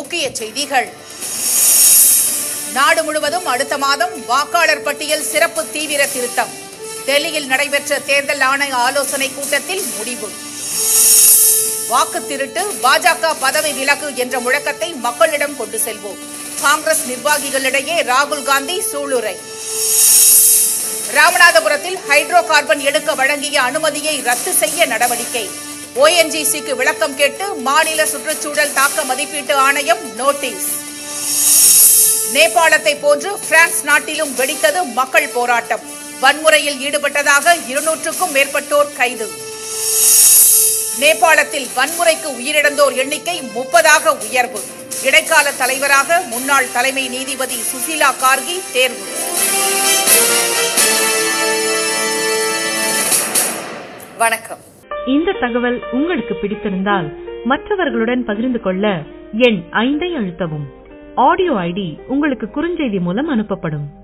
முக்கிய செய்திகள் நாடு முழுவதும் அடுத்த மாதம் வாக்காளர் பட்டியல் சிறப்பு தீவிர திருத்தம் டெல்லியில் நடைபெற்ற தேர்தல் ஆணைய ஆலோசனை கூட்டத்தில் முடிவு வாக்கு திருட்டு பாஜக பதவி விலகு என்ற முழக்கத்தை மக்களிடம் கொண்டு செல்வோம் காங்கிரஸ் நிர்வாகிகளிடையே ராகுல் காந்தி சூளுரை ராமநாதபுரத்தில் ஹைட்ரோ கார்பன் எடுக்க வழங்கிய அனுமதியை ரத்து செய்ய நடவடிக்கை ஓஎன்ஜிசிக்கு விளக்கம் கேட்டு மாநில சுற்றுச்சூழல் தாக்க மதிப்பீட்டு ஆணையம் நோட்டீஸ் நேபாளத்தை போன்று பிரான்ஸ் நாட்டிலும் வெடித்தது மக்கள் போராட்டம் வன்முறையில் ஈடுபட்டதாக இருநூற்றுக்கும் மேற்பட்டோர் கைது நேபாளத்தில் வன்முறைக்கு உயிரிழந்தோர் எண்ணிக்கை முப்பதாக உயர்வு இடைக்கால தலைவராக முன்னாள் தலைமை நீதிபதி சுசீலா கார்கி தேர்வு வணக்கம் இந்த தகவல் உங்களுக்கு பிடித்திருந்தால் மற்றவர்களுடன் பகிர்ந்து கொள்ள எண் ஐந்தை அழுத்தவும் ஆடியோ ஐடி உங்களுக்கு குறுஞ்செய்தி மூலம் அனுப்பப்படும்